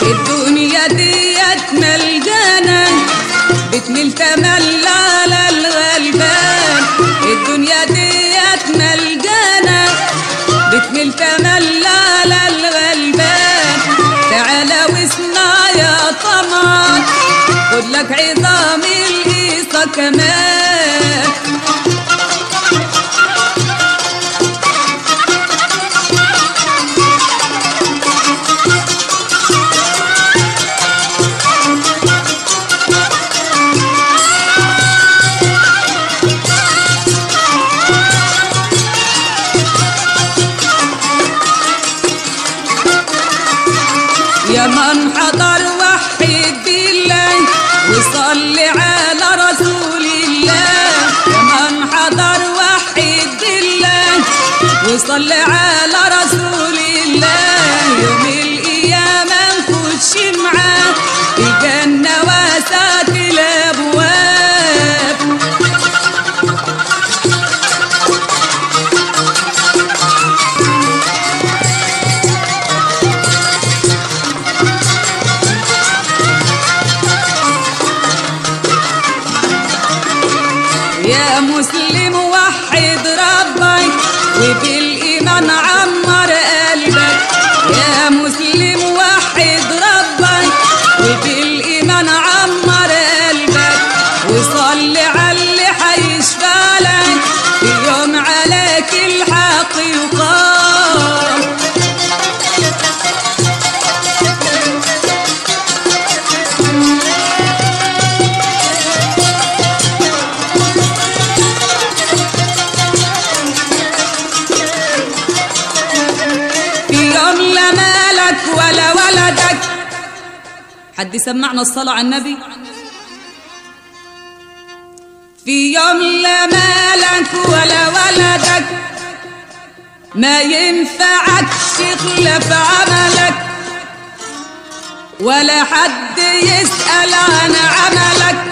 الدنيا ديت ملجانا بتميل تملى على الغلبان الدنيا ديت ملجانا بتميل تملى على الغلبان تعالى واسمع يا طمع خد لك عظام القيصة كمان يا من حضر وحد بالله وصلي على رسول الله يا من حضر وحد بالله وصلي على رسول الله يوم القيامة نخش معاه في جنة واسعة الأبواب يا مسلم وحد ربك وبالإيمان عمر قلبك يا مسلم وحد ربك وبالإيمان عمر قلبك وصلي على اللي حيشفى لك في يوم عليك الحق يقام في يوم لا مالك ولا ولدك حد سمعنا الصلاة على النبي في يوم لا مالك ولا ولدك ما ينفعكش خلاف عملك ولا حد يسأل عن عملك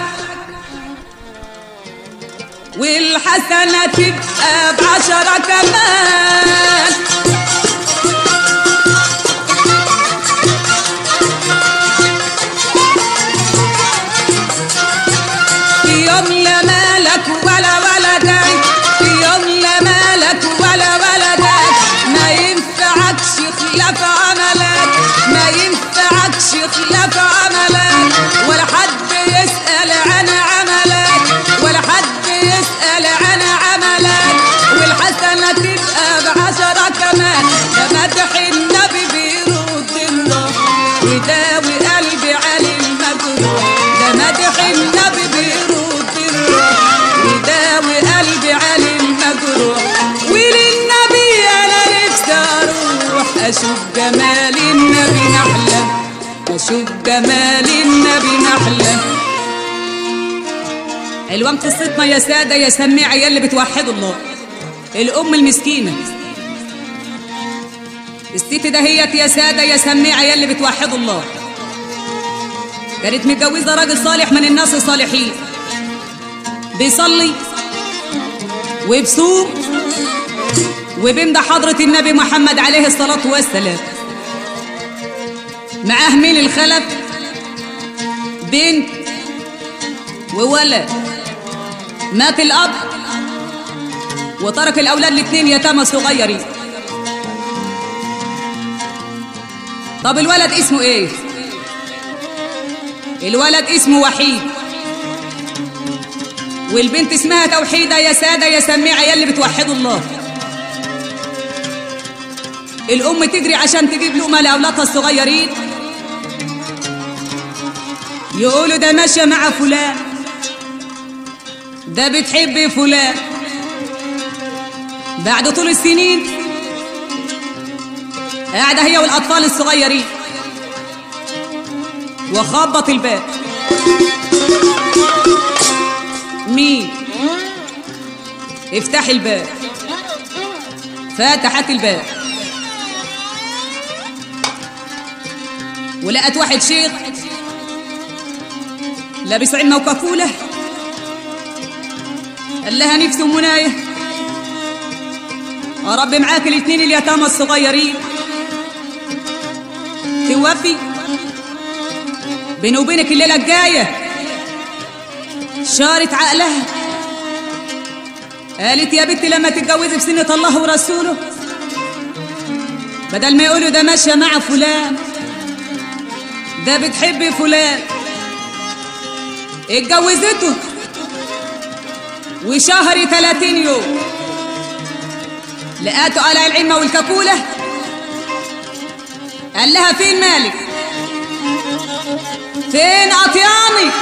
والحسنة تبقى بعشرة كمان في يوم لا مالك ولا ولدك في يوم لا مالك ولا ولدك ما ينفعكش خلاف عملك ما ينفعكش خلاف عملك ولا حد يسأل عن عملك ولا حد يسأل عن عملك والحسنة تبقى بعشرة كمان ده مدح النبي بيرد الروح ويداوي قلبي على المجروح ده مدح النبي بيرد الروح ويداوي قلبي على المجروح وللنبي انا نفسي اروح اشوف جمال النبي نحلم اشوف جمال النبي نحلم الوان قصتنا يا ساده يا سميعه يا اللي بتوحدوا الله الام المسكينه الست دهيت يا ساده يا سميعه يا اللي بتوحدوا الله كانت متجوزه راجل صالح من الناس الصالحين بيصلي وبصوم وبيمدح حضرة النبي محمد عليه الصلاة والسلام معاه مين الخلف بنت وولد مات الأب وترك الأولاد الاثنين يتامى صغيرين طب الولد اسمه ايه الولد اسمه وحيد والبنت اسمها توحيدة يا سادة يا سميعة يا اللي بتوحدوا الله الأم تجري عشان تجيب لقمة لأولادها الصغيرين يقولوا ده ماشية مع فلان ده بتحب فلان بعد طول السنين قاعدة هي والأطفال الصغيرين وخبط الباب مين افتح الباب فتحت الباب ولقت واحد شيخ لابس عمة وكفولة قال لها نفسي مناية يا رب معاك الاثنين اليتامى الصغيرين توفي بيني وبينك الليله الجايه شارت عقلها قالت يا بنتي لما تتجوزي بسنة الله ورسوله بدل ما يقولوا ده ماشية مع فلان ده بتحب فلان اتجوزته وشهر 30 يوم لقاته على العمة والكاكولة قال لها فين مالك فين أطياني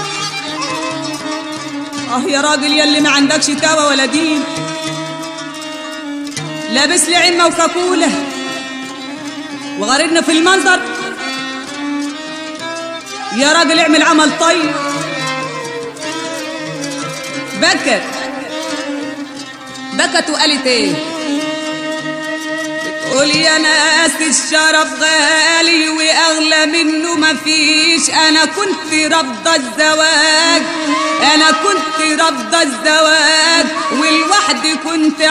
اه يا راجل يلي ما عندكش تاوى ولا دين لابس لي عمة وكاكولة وغارقنا في المنظر يا راجل اعمل عمل طيب بكت بكت وقالت ايه بتقول يا ناس الشرف غالي واغلى منه مفيش انا كنت رافضه الزواج انا كنت رافضه الزواج والوحدي كنت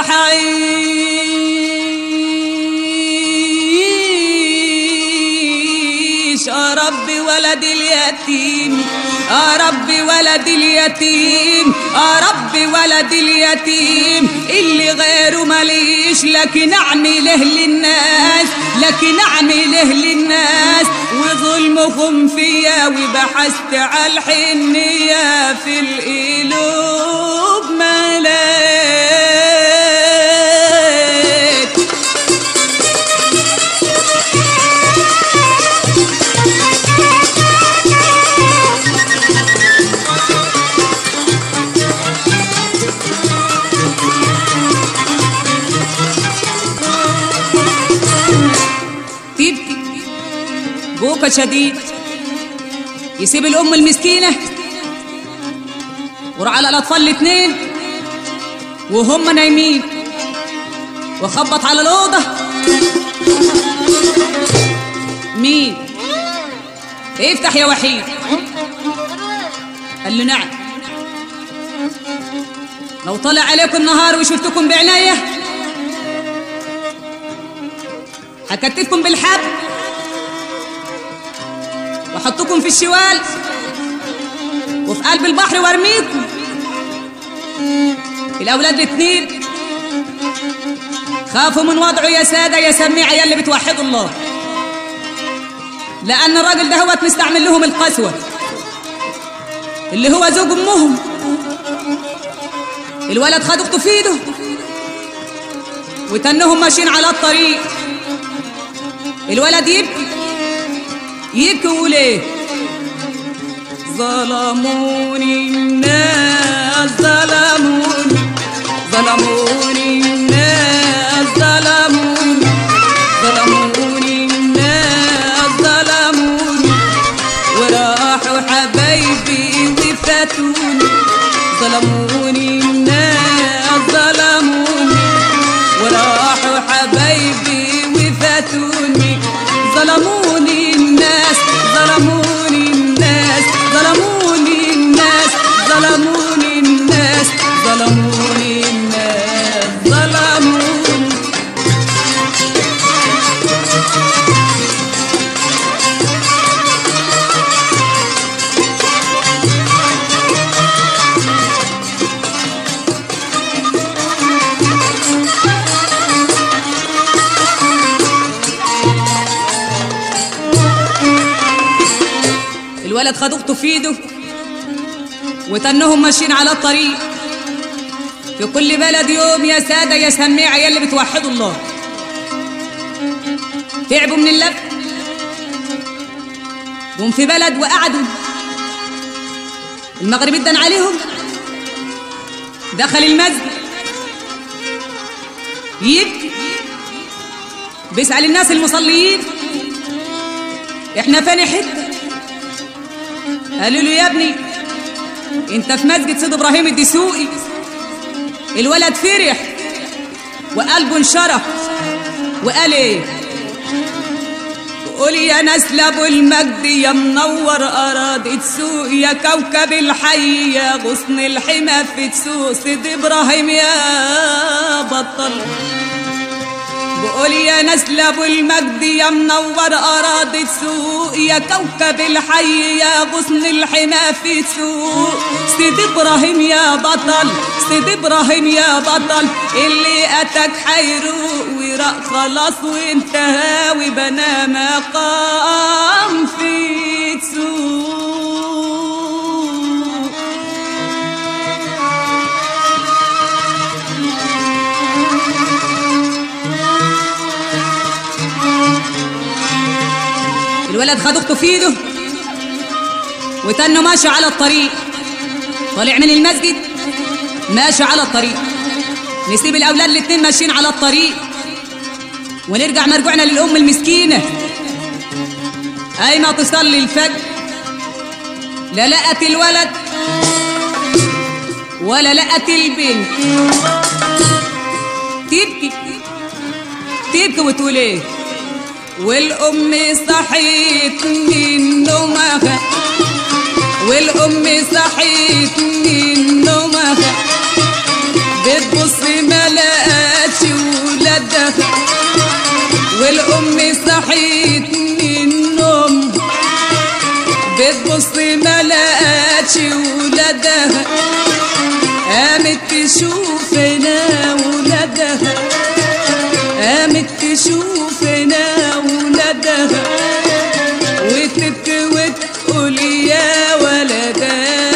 حعيش يا ربي ولد اليتيم يا ربي ولد اليتيم يا ربي ولد اليتيم اللي غيره ماليش لكن اعمله للناس لكن اعمله للناس وظلمهم فيا وبحثت على الحنية في القلوب ملاك تبكي بوكا شديد يسيب الأم المسكينة وراح على الأطفال الاتنين وهم نايمين وخبط على الأوضة مين افتح يا وحيد قال له نعم لو طلع عليكم النهار وشفتكم بعناية هكتفكم بالحبل واحطكم في الشوال وفي قلب البحر وارميكم الاولاد الاثنين خافوا من وضعه يا ساده يا سميع يا اللي بتوحدوا الله لان الراجل ده هو مستعمل لهم القسوه اللي هو زوج امهم الولد خد اخته في ايده وتنهم ماشيين على الطريق الولد يبكي يبكي ويقول ايه ظلموني الناس ظلموني ظلموني الناس ظلموني ظلموني الناس ظلموني وراحوا حبايبي وفاتوني ظلموني الناس ظلموني وراحوا حبايبي وفاتوني ظلموني الناس ظلموني الناس ظلموني الناس ظلموني الناس ظلموني الناس ظلموني الولد خد اخته في ايده وتنهم ماشيين على الطريق في كل بلد يوم يا ساده يا سميعه يا اللي بتوحدوا الله تعبوا من اللف جم في بلد وقعدوا المغرب ادن عليهم دخل المسجد يبكي بيسأل الناس المصليين احنا فين حته قالوا له يا ابني انت في مسجد سيد ابراهيم الدسوقي الولد فرح وقلبه انشرح وقال ايه قول يا نسل ابو المجد يا منور اراضي تسوق يا كوكب الحي يا غصن الحمى في تسوق سيد ابراهيم يا بطل بقول يا نسل ابو المجد يا منور اراضي السوق يا كوكب الحي يا غصن الحمى في السوق سيد ابراهيم يا بطل سيد ابراهيم يا بطل اللي اتاك حيروق وراق خلاص وانتهى وبنى مقام في سوق الولد خد اخته في ايده وتنه ماشي على الطريق طالع من المسجد ماشي على الطريق نسيب الاولاد الاتنين ماشيين على الطريق ونرجع مرجوعنا للام المسكينه ايما تصلي الفجر لا لقت الولد ولا لقت البنت تبكي تبكي وتقول ايه والأم صحيت من نومها والأم صحيت من نومها بتبص ما لقتش ولادها والأم صحيت من نوم بتبص ما لقتش ولادها قامت تشوف انا ولادها قامت تشوف انا ولادها وتبكي وتقول يا ولدها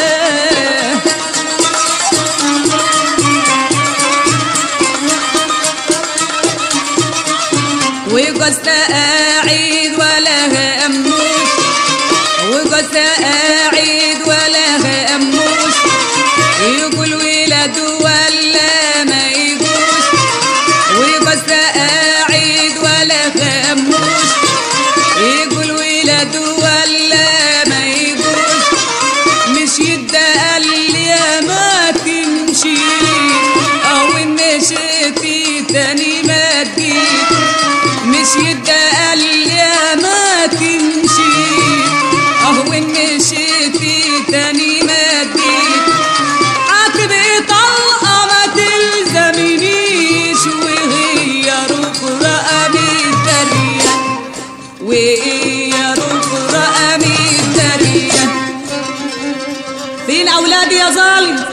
وجوزها قاعد ولا هموش وجوزها قاعد ولا هموش يقول ولاد ولا ما يجوش وجوزها قاعد ولا هموش يقول ولاد ولا ما يجوش مش يدقى يا ما تمشي او ان مشيتي تاني ما تجيش مش يدقى يا ما تمشي اهو ان مشيتي تاني ما تجيش عاتبي طلقه ما تلزمنيش وهي ركرة قامت درية وهي ركرة قامت درية فين اولادي يا ظالم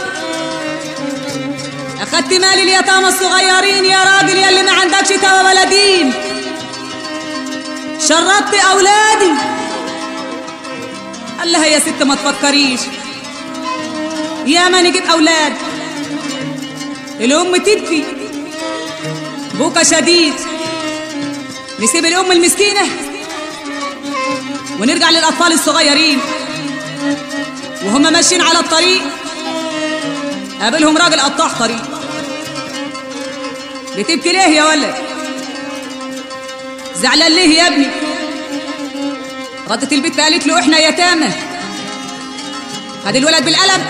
اخدت مال اليتامى الصغيرين يا راجل يا اللي ما عندكش توا بلدين شردت اولادي قال لها يا ست ما تفكريش يا ما نجيب اولاد الام تبكي بوكا شديد نسيب الام المسكينه ونرجع للاطفال الصغيرين وهم ماشيين على الطريق قابلهم راجل قطاع طريق بتبكي ليه يا ولد زعلان ليه يا ابني ردت البت قالت له احنا يتامى خد الولد بالقلم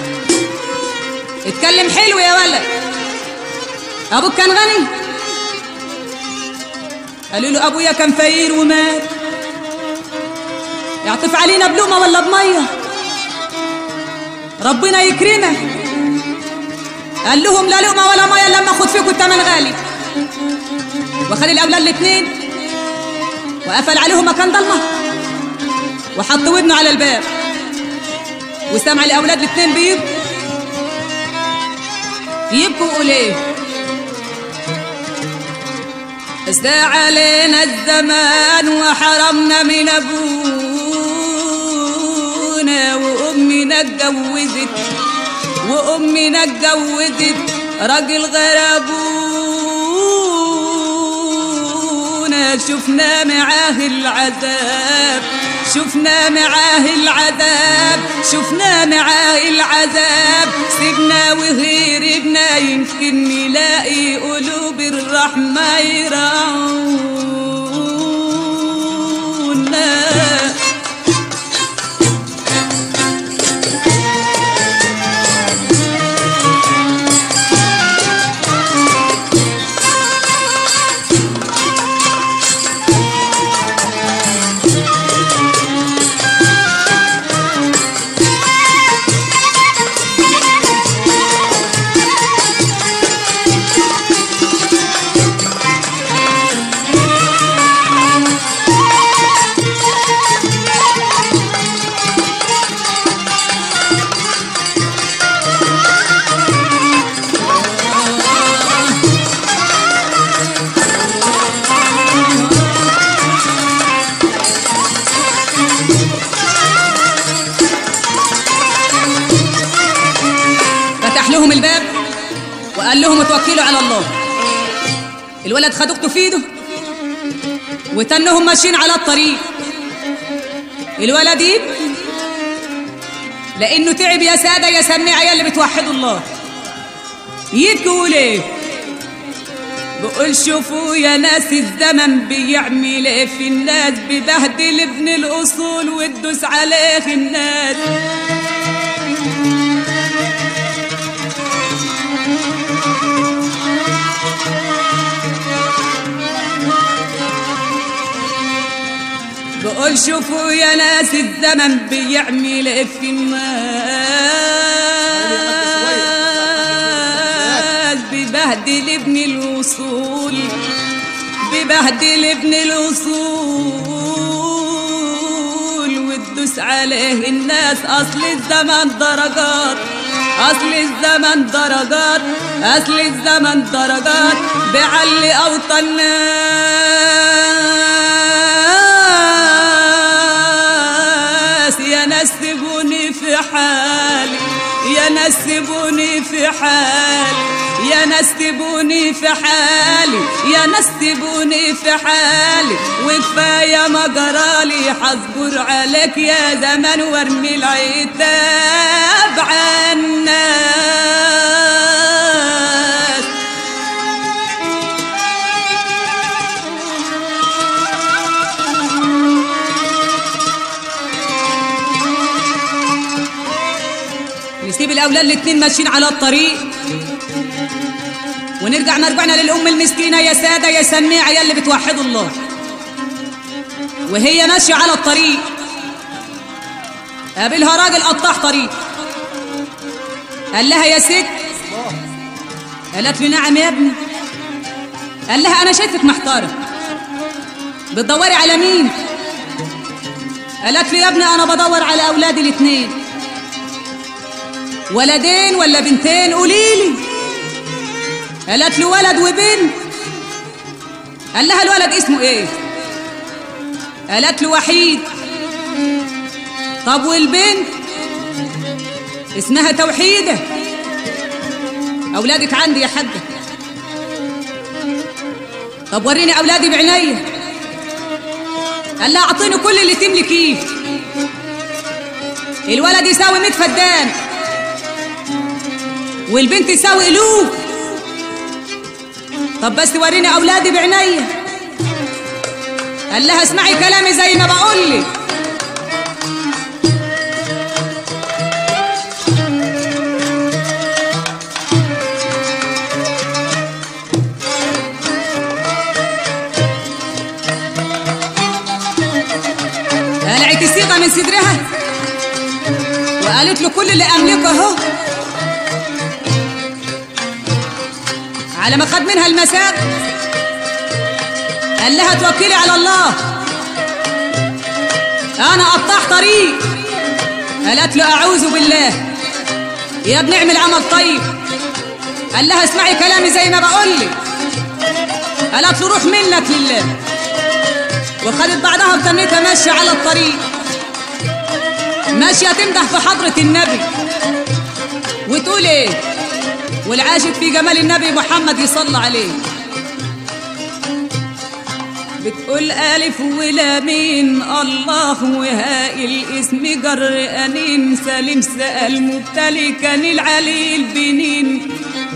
اتكلم حلو يا ولد ابوك كان غني قالوا له ابويا كان فقير ومات يعطف علينا بلومه ولا بميه ربنا يكرمك قال لهم لا لقمه ولا ميه لما اخد فيكم التمن غالي وخد الاولاد الاثنين وقفل عليهم مكان ضلمه وحط ودنه على الباب وسمع الاولاد الاثنين بيبكوا يبكوا يقول ايه ازدى علينا الزمان وحرمنا من ابونا وامنا اتجوزت وامنا اتجوزت راجل غير ابونا شفنا معاه العذاب شفنا معاه العذاب شفنا معاه العذاب سيبنا وهربنا يمكن نلاقي قلوب الرحمة يرعونا توكلوا على الله الولد خد اخته في ايده وتنهم ماشيين على الطريق الولد يبكي لانه تعب يا ساده يا سميعه يا اللي بتوحدوا الله يبكي يقول ايه بقول شوفوا يا ناس الزمن بيعمل ايه في الناس ببهدل ابن الاصول وتدوس عليه الناس بقول شوفوا يا ناس الزمن بيعمل ايه في الناس ببهدل ابن الوصول ببهدل ابن الوصول وتدوس عليه الناس اصل الزمن درجات اصل الزمن درجات اصل الزمن درجات بعلي اوطى الناس يا ناس سيبوني في حالي يا ناس سيبوني في حالي يا ناس سيبوني في حالي يا ناس سيبوني في حالي وكفايه ما جرالي حصبر عليك يا زمان وارمي العتاب عالناس نسيب الاولاد الاتنين ماشيين على الطريق ونرجع مرجعنا للام المسكينه يا ساده يا سميعه يا اللي بتوحدوا الله وهي ماشيه على الطريق قابلها راجل قطاع طريق قال لها يا ست قالت له نعم يا ابني قال لها انا شايفك محتاره بتدوري على مين قالت له يا ابني انا بدور على اولادي الاثنين ولدين ولا بنتين قوليلي قالت له ولد وبنت قال لها الولد اسمه ايه قالت له وحيد طب والبنت اسمها توحيده اولادك عندي يا حاجه طب وريني اولادي بعينيا قال لها اعطيني كل اللي تملكيه الولد يساوي 100 فدان والبنت تساوي الوف طب بس وريني اولادي بعينيا قال لها اسمعي كلامي زي ما بقول لك قلعت الصيغه من صدرها وقالت له كل اللي املكه اهو على ما خد منها المساق قال لها توكلي على الله انا قطاع طريق قالت له اعوذ بالله يا ابني اعمل عمل طيب قال لها اسمعي كلامي زي ما بقول لك قالت له روح منك لله وخدت بعدها وتنتها ماشيه على الطريق ماشيه تمدح في حضره النبي وتقول ايه والعاشق في جمال النبي محمد يصلى عليه بتقول ألف ولامين الله وهاء الاسم جر أنين سالم سأل مبتلي كان العلي البنين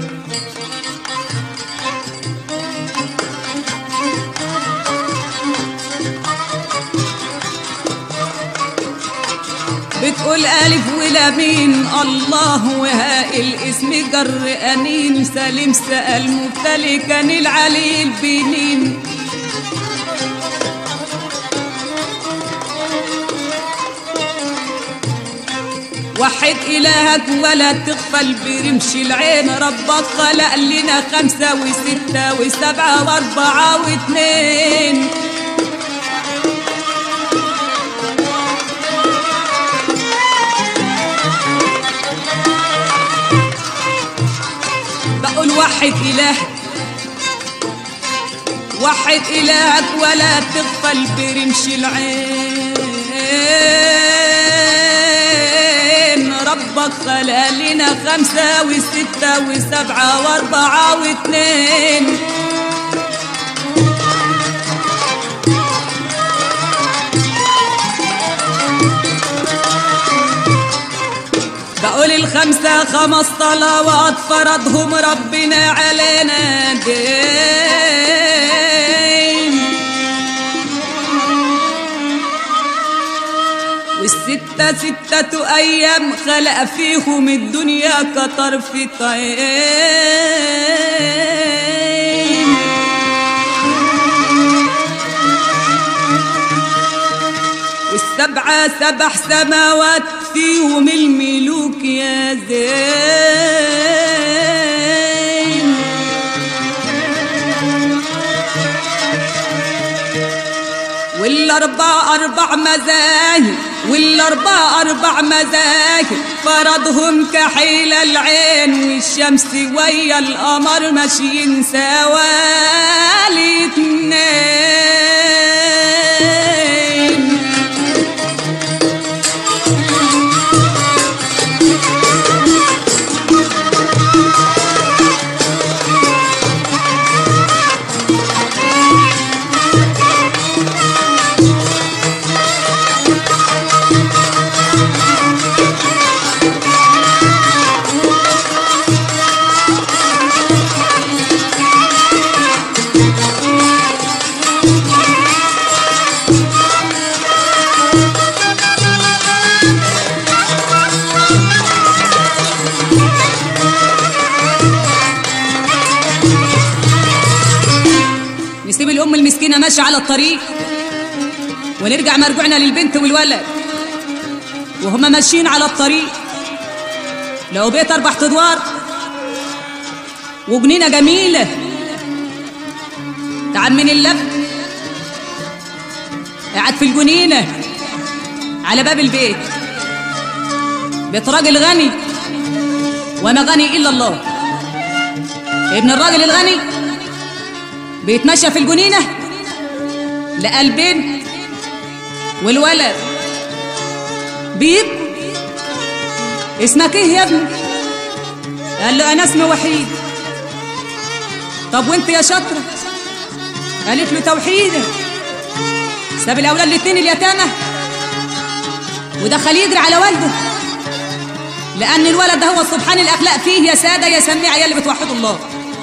بتقول ألف ولامين الله وهاء الاسم جر أنين سالم سأل مبتلي كان العلي البنين وحد إلهك ولا تغفل برمش العين ربك خلق لنا خمسة وستة وسبعة وأربعة واثنين بقول وحد إلهك وحد إلهك ولا تغفل برمش العين ربك خلق لنا خمسة وستة وسبعة واربعة واتنين بقول الخمسة خمس صلوات فرضهم ربنا علينا دين والستة ستة أيام خلق فيهم الدنيا كطرف عين والسبعة سبع سماوات فيهم الملوك يا زين والأربع أربع مذاهب والأربع أربع مذاهب فرضهم كحيل العين والشمس ويا القمر ماشيين سوالي اتنين نسيب الأم المسكينة ماشية على الطريق ونرجع مرجوعنا للبنت والولد وهما ماشيين على الطريق لو بيت أربع أدوار وجنينة جميلة تعال من اللب قاعد في الجنينة على باب البيت بيت راجل غني وما غني إلا الله ابن الراجل الغني بيتمشى في الجنينة لقى البنت والولد بيبكوا اسمك ايه يا ابني قال له انا اسمي وحيد طب وانت يا شاطره قالت له توحيده ساب الاولاد الاتنين اليتامى ودخل يجري على والده لان الولد ده هو سبحان الاخلاق فيه يا ساده يا سميع يا اللي بتوحدوا الله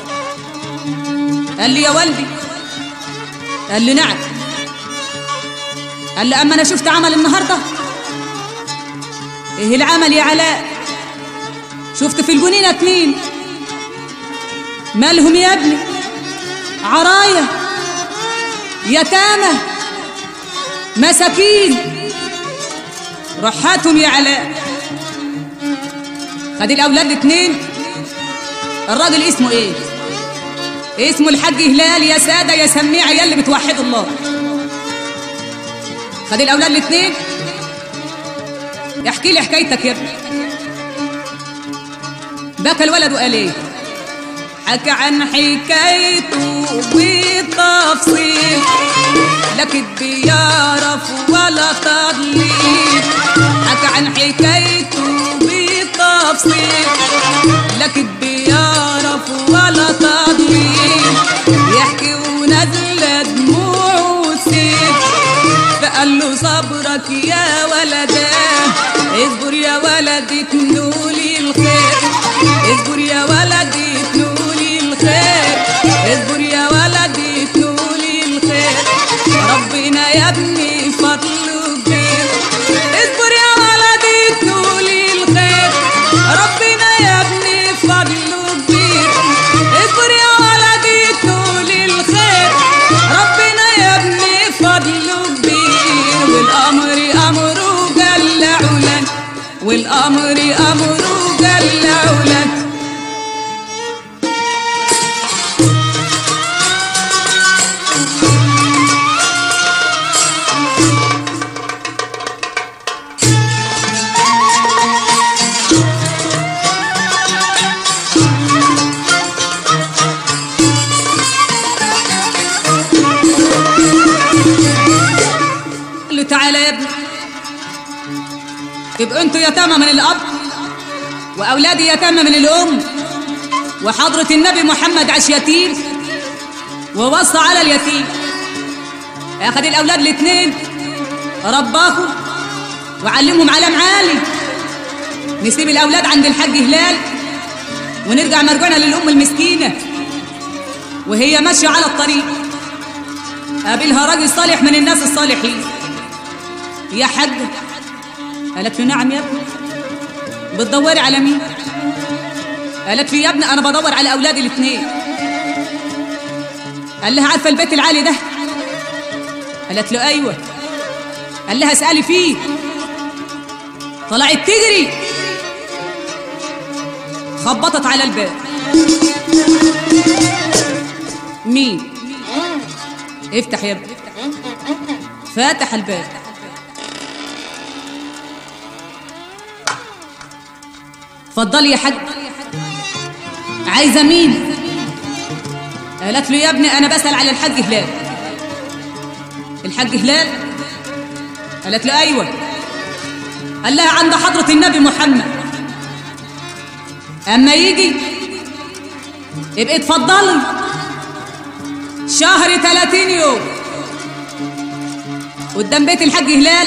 قال لي يا والدي قال لي نعم قال لي اما انا شفت عمل النهارده ايه العمل يا علاء شفت في الجنينه اتنين مالهم يا ابني عرايا يتامى مساكين روح هاتهم يا علاء خد الاولاد الاتنين الراجل اسمه ايه اسمه الحاج هلال يا ساده يا سميع يا اللي بتوحدوا الله خد الاولاد الاثنين احكي لي حكايتك يا ابني بكى الولد وقال ايه حكى عن حكايته بالتفصيل لا كدب يعرف ولا تضليل حكى عن حكايته بالتفصيل لا كدب يعرف ولا تضليل يحكي ونزل دموعه وسيل فقال له صبرك يا ولدا اصبر يا ولدي تنولي الخير اصبر يا ولدي تنولي الخير اصبر يا ولدي تنولي الخير ربنا يا ابني فضله كبير اصبر يا ولدي تنولي الخير ربنا يا ابني فضله كبير اصبر يا ولدي تنولي الخير ربنا يا ابني فضله كبير والامر امره جل علا والامر امره جل علا قال له تعالى يا ابني يبقى انتوا يتامى من الاب وأولادي يتامى من الأم وحضرة النبي محمد عاش يتيم ووصى على اليتيم أخذ الأولاد الاثنين رباهم وعلمهم علم عالي نسيب الأولاد عند الحاج هلال ونرجع مرجعنا للأم المسكينة وهي ماشية على الطريق قابلها راجل صالح من الناس الصالحين يا حاج قالت له نعم يا ابني بتدوري على مين قالت لي يا ابني انا بدور على اولادي الاثنين قال لها عارفه البيت العالي ده قالت له ايوه قال لها اسالي فيه طلعت تجري خبطت على الباب مين افتح يا ابني فاتح الباب اتفضلي يا حاج عايزه مين قالت له يا ابني انا بسال على الحاج هلال الحاج هلال قالت له ايوه قال لها عند حضره النبي محمد اما يجي يبقى اتفضلي شهر 30 يوم قدام بيت الحاج هلال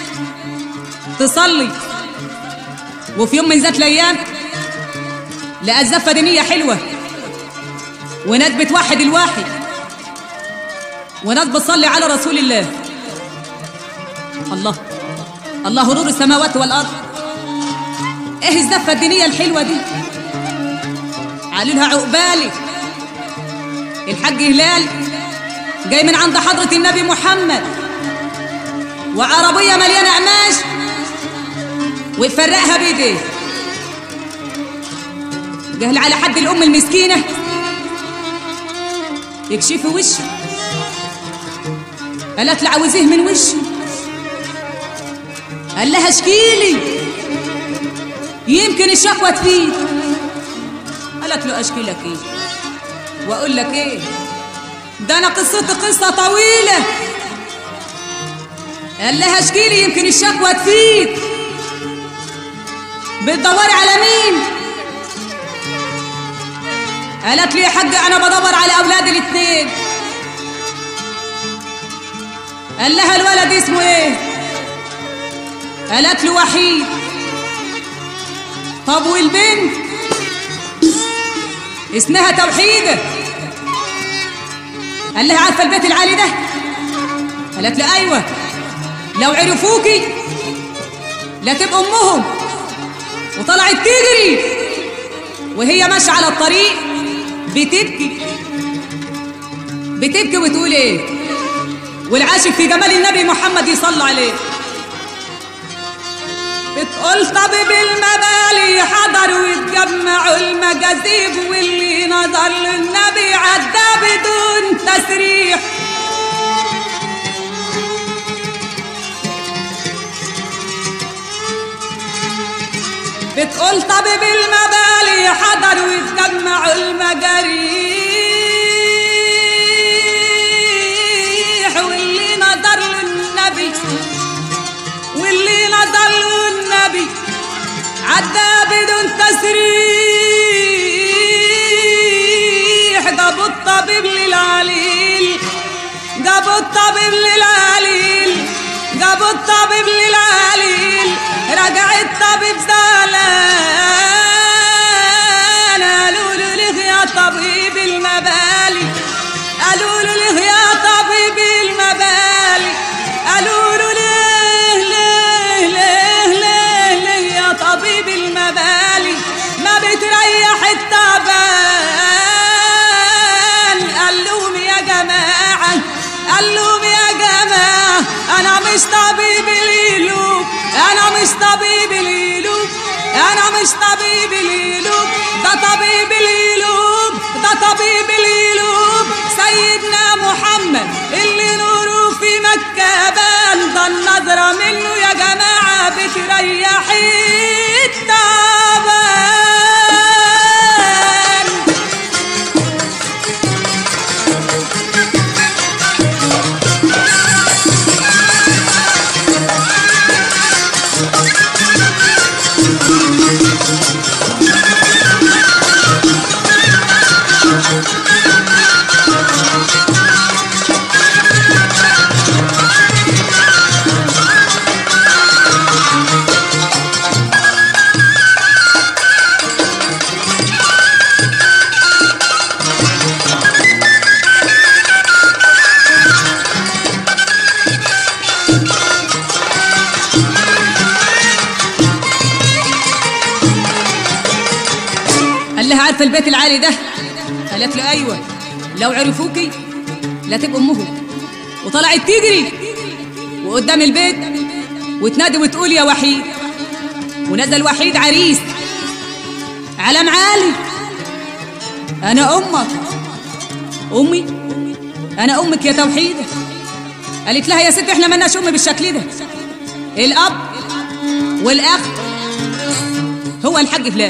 تصلي وفي يوم من ذات الايام لقى زفه دينيه حلوه وناس بتوحد الواحد وناس بتصلي على رسول الله الله الله نور السماوات والارض ايه الزفه الدينيه الحلوه دي قالوا لها عقبالي الحاج هلال جاي من عند حضره النبي محمد وعربيه مليانه قماش ويفرقها بايديه جهل على حد الام المسكينه يكشفوا وشه قالت له عاوزيه من وشه قال لها اشكيلي يمكن الشكوى تفيد قالت له اشكي لك ايه واقول لك ايه ده انا قصتي قصه طويله قال لها اشكيلي يمكن الشكوى تفيد بتدوري على مين قالت لي يا حاج انا بدور على اولادي الاثنين قال لها الولد اسمه ايه قالت له وحيد طب والبنت اسمها توحيده قال لها عارفه البيت العالي ده قالت له ايوه لو عرفوكي لا تبقى امهم وطلعت تجري وهي ماشيه على الطريق بتبكي بتبكي وتقول ايه والعاشق في جمال النبي محمد يصلى عليه بتقول طبيب المبالي حضروا ويتجمعوا المجاذيب واللي نظر للنبي عدى بدون تسريح بتقول طبيب المبالي حضروا ويتجمعوا المجاريح واللي نظر للنبي واللي نظر للنبي عدى بدون تسريح جابوا الطبيب للعليل جابوا الطبيب للعليل جابوا الطبيب للعليل رجع الطبيب زعلان قالوا له ليه يا طبيب المبالي قالوا له ليه يا طبيب المبالي قالوا له ليه ليه ليه ليه ليه يا طبيب المبالي ما بتريح التعبان قال لهم يا جماعة قال لهم يا جماعة أنا مش طبيب القلوب أنا مش طبيب القلوب أنا مش طبيب القلوب ده طبيب القلوب ده طبيب القلوب سيدنا محمد اللي نوره في مكة بان ده النظرة منه يا جماعة بتريح التعبان Thank في البيت العالي ده قالت له ايوه لو عرفوكي لا تبقى امهم وطلعت تجري وقدام البيت وتنادي وتقول يا وحيد ونزل وحيد عريس على معالي انا امك امي انا امك يا توحيده قالت لها يا ست احنا مالناش ام بالشكل ده الاب والاخ هو الحاج هلال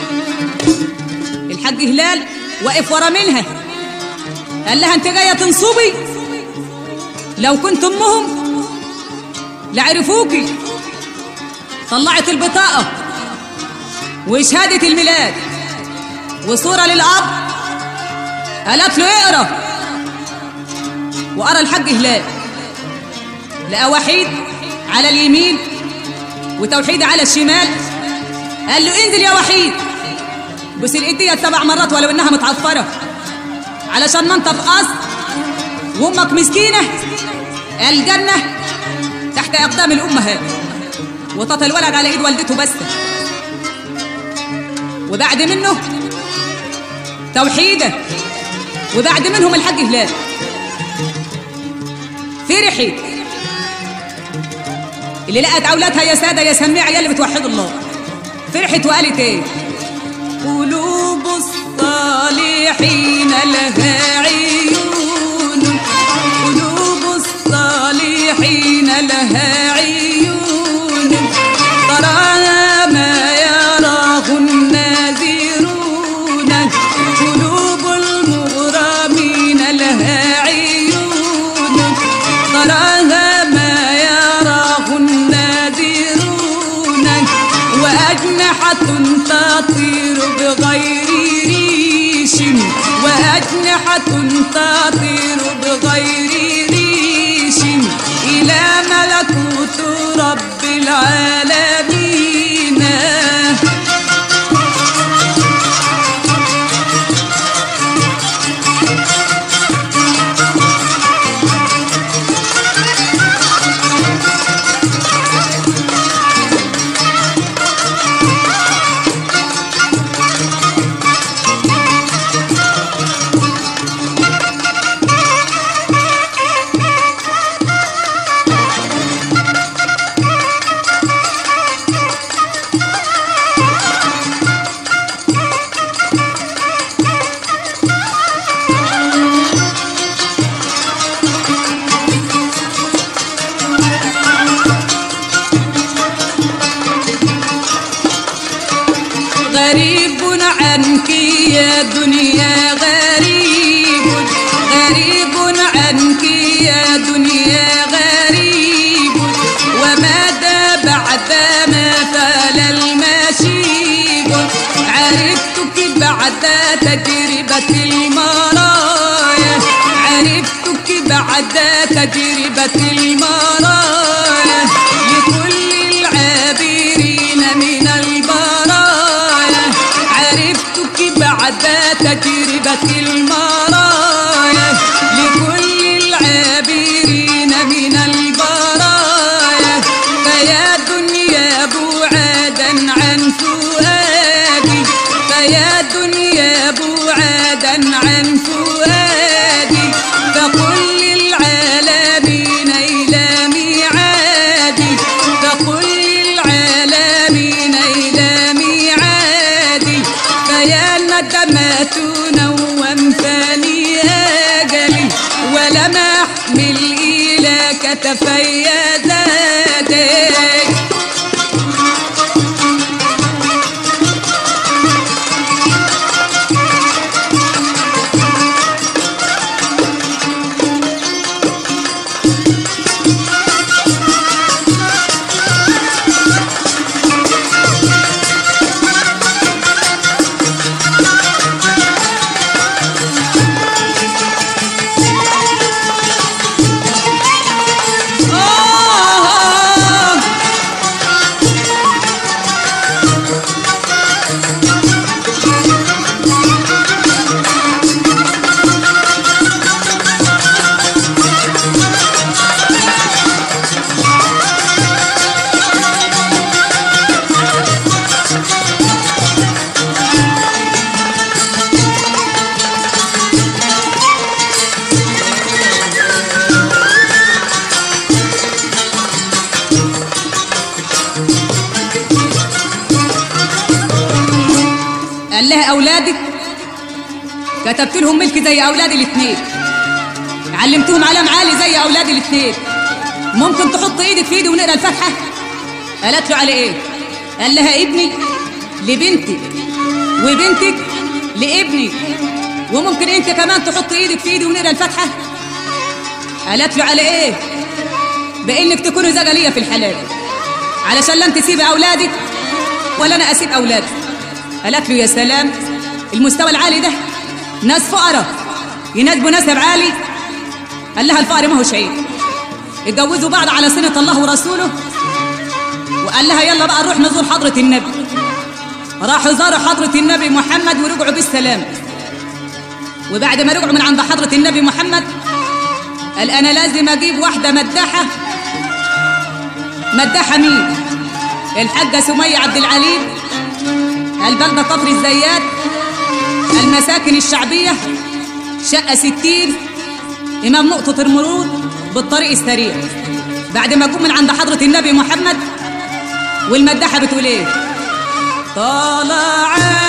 الحاج هلال واقف ورا منها قال لها انت جايه تنصبي لو كنت امهم لعرفوكي طلعت البطاقه وشهاده الميلاد وصوره للاب قالت له اقرا وقرا الحاج هلال لقى وحيد على اليمين وتوحيد على الشمال قال له انزل يا وحيد بس الايديه سبع مرات ولو انها متعفره علشان ما انت في قصر وامك مسكينه الجنه تحت اقدام الامهات وطاط الولد على ايد والدته بس وبعد منه توحيده وبعد منهم الحاج هلال فرحت اللي لقت اولادها يا ساده يا سميع يا اللي بتوحدوا الله فرحت وقالت ايه قلوب الصالحين لها عيون قلوب الصالحين لها عيون تراها ما يراه الناذرون قلوب المغرمين لها عيون تراها ما يراه الناذرون وأجنحة تطير بغير ريش وأجنحة تطير بغير ريش إلى ملكوت رب العالمين غريب عنك يا دنيا غريب غريب عنك يا دنيا غريب وماذا بعد ما فال المشيب عرفتك بعد تجربة المرايا عرفتك بعد تجربة المرايا لكل العابرين من البرايا عرفتك بعد تجربة المرايا لكل العابرين من البرايا فيا دنيا بعادا عن فؤادي فيا دنيا بعادا عن فؤادي فقل للعالمين إلى ميعادي فقل للعالمين إلى ميعادي فيا ندمات نوم ثاني أجلي ولم أحمل إلى كتفي زادك آه قال لها اولادك كتبت لهم ملك زي اولادي الاثنين علمتهم علام عالي زي اولادي الاثنين ممكن تحط ايدك في ايدي ونقرا الفاتحه قالت له على ايه قال لها ابني لبنتك وبنتك لابني وممكن انت كمان تحط ايدك في ايدي ونقرا الفاتحه قالت له على ايه بانك تكونوا زوجة ليا في الحلال علشان لن تسيب اولادك ولا انا اسيب اولادي قالت له يا سلام المستوى العالي ده ناس فقراء يناسبوا نسب عالي قال لها الفقر ما هو شيء اتجوزوا بعض على سنة الله ورسوله وقال لها يلا بقى نروح نزور حضرة النبي راحوا زاروا حضرة النبي محمد ورجعوا بالسلام وبعد ما رجعوا من عند حضرة النبي محمد قال أنا لازم أجيب واحدة مداحة مداحة مين؟ الحاجة سمية عبد العليم البلدة كفر الزيات المساكن الشعبية شقة ستين إمام نقطة المرور بالطريق السريع بعد ما أكون من عند حضرة النبي محمد والمداحة بتقول إيه؟ طالع